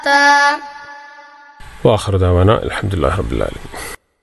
واخر دعوانا الحمد لله رب العالمين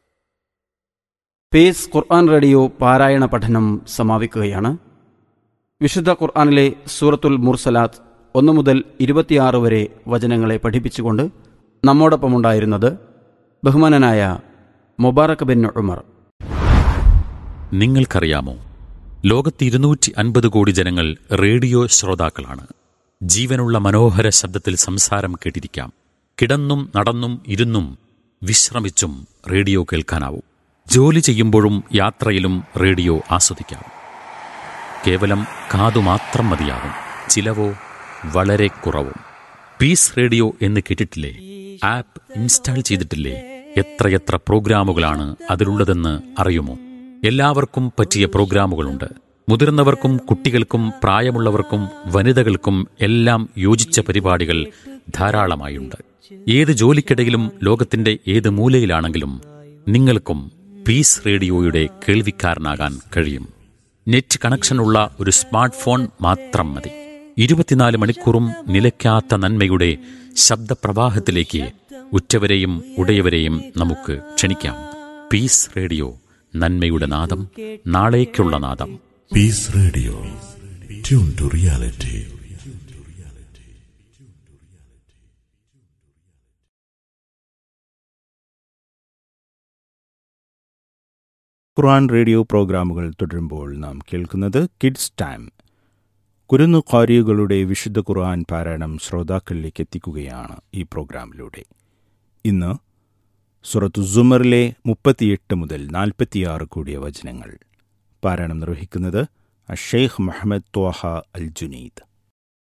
pace ഖുർആൻ radio പാരായണ പഠനം സമാപിക്കുകയാണ് വിശുദ്ധ ഖുർആനിലെ സൂറത്തുൽ മുർസലാത്ത് ഒന്നു മുതൽ ഇരുപത്തിയാറ് വരെ വചനങ്ങളെ പഠിപ്പിച്ചുകൊണ്ട് നമ്മോടൊപ്പമുണ്ടായിരുന്നത് ബഹുമാനനായ മുബാറക് ബിൻ ഉമർ നിങ്ങൾക്കറിയാമോ ലോകത്ത് ഇരുന്നൂറ്റി അൻപത് കോടി ജനങ്ങൾ റേഡിയോ ശ്രോതാക്കളാണ് ജീവനുള്ള മനോഹര ശബ്ദത്തിൽ സംസാരം കേട്ടിരിക്കാം കിടന്നും നടന്നും ഇരുന്നും വിശ്രമിച്ചും റേഡിയോ കേൾക്കാനാവും ജോലി ചെയ്യുമ്പോഴും യാത്രയിലും റേഡിയോ ആസ്വദിക്കാം കേവലം കാതു മാത്രം മതിയാവും ചിലവോ വളരെ കുറവും പീസ് റേഡിയോ എന്ന് കേട്ടിട്ടില്ലേ ആപ്പ് ഇൻസ്റ്റാൾ ചെയ്തിട്ടില്ലേ എത്രയെത്ര പ്രോഗ്രാമുകളാണ് അതിലുള്ളതെന്ന് അറിയുമോ എല്ലാവർക്കും പറ്റിയ പ്രോഗ്രാമുകളുണ്ട് മുതിർന്നവർക്കും കുട്ടികൾക്കും പ്രായമുള്ളവർക്കും വനിതകൾക്കും എല്ലാം യോജിച്ച പരിപാടികൾ ധാരാളമായുണ്ട് ഏത് ജോലിക്കിടയിലും ലോകത്തിന്റെ ഏത് മൂലയിലാണെങ്കിലും നിങ്ങൾക്കും പീസ് റേഡിയോയുടെ കേൾവിക്കാരനാകാൻ കഴിയും നെറ്റ് കണക്ഷനുള്ള ഒരു സ്മാർട്ട് ഫോൺ മാത്രം മതി ഇരുപത്തിനാല് മണിക്കൂറും നിലയ്ക്കാത്ത നന്മയുടെ ശബ്ദപ്രവാഹത്തിലേക്ക് ഉറ്റവരെയും ഉടയവരെയും നമുക്ക് ക്ഷണിക്കാം പീസ് റേഡിയോ നന്മയുടെ നാദം നാളേക്കുള്ള നാദം Peace Radio. Tune to reality. Quran radio പ്രോഗ്രാമുകൾ തുടരുമ്പോൾ നാം കേൾക്കുന്നത് കിഡ്സ് ടൈം കുരുന്നു ഖാരികളുടെ വിശുദ്ധ ഖുർആൻ പാരായണം ശ്രോതാക്കളിലേക്ക് എത്തിക്കുകയാണ് ഈ പ്രോഗ്രാമിലൂടെ ഇന്ന് സുറത്തു സുമറിലെ മുപ്പത്തിയെട്ട് മുതൽ നാൽപ്പത്തിയാറ് കൂടിയ വചനങ്ങൾ പാരായണം നിർവഹിക്കുന്നത് അഷെയ്ഖ് മുഹമ്മദ് ത്വാഹ അൽ ജുനീദ്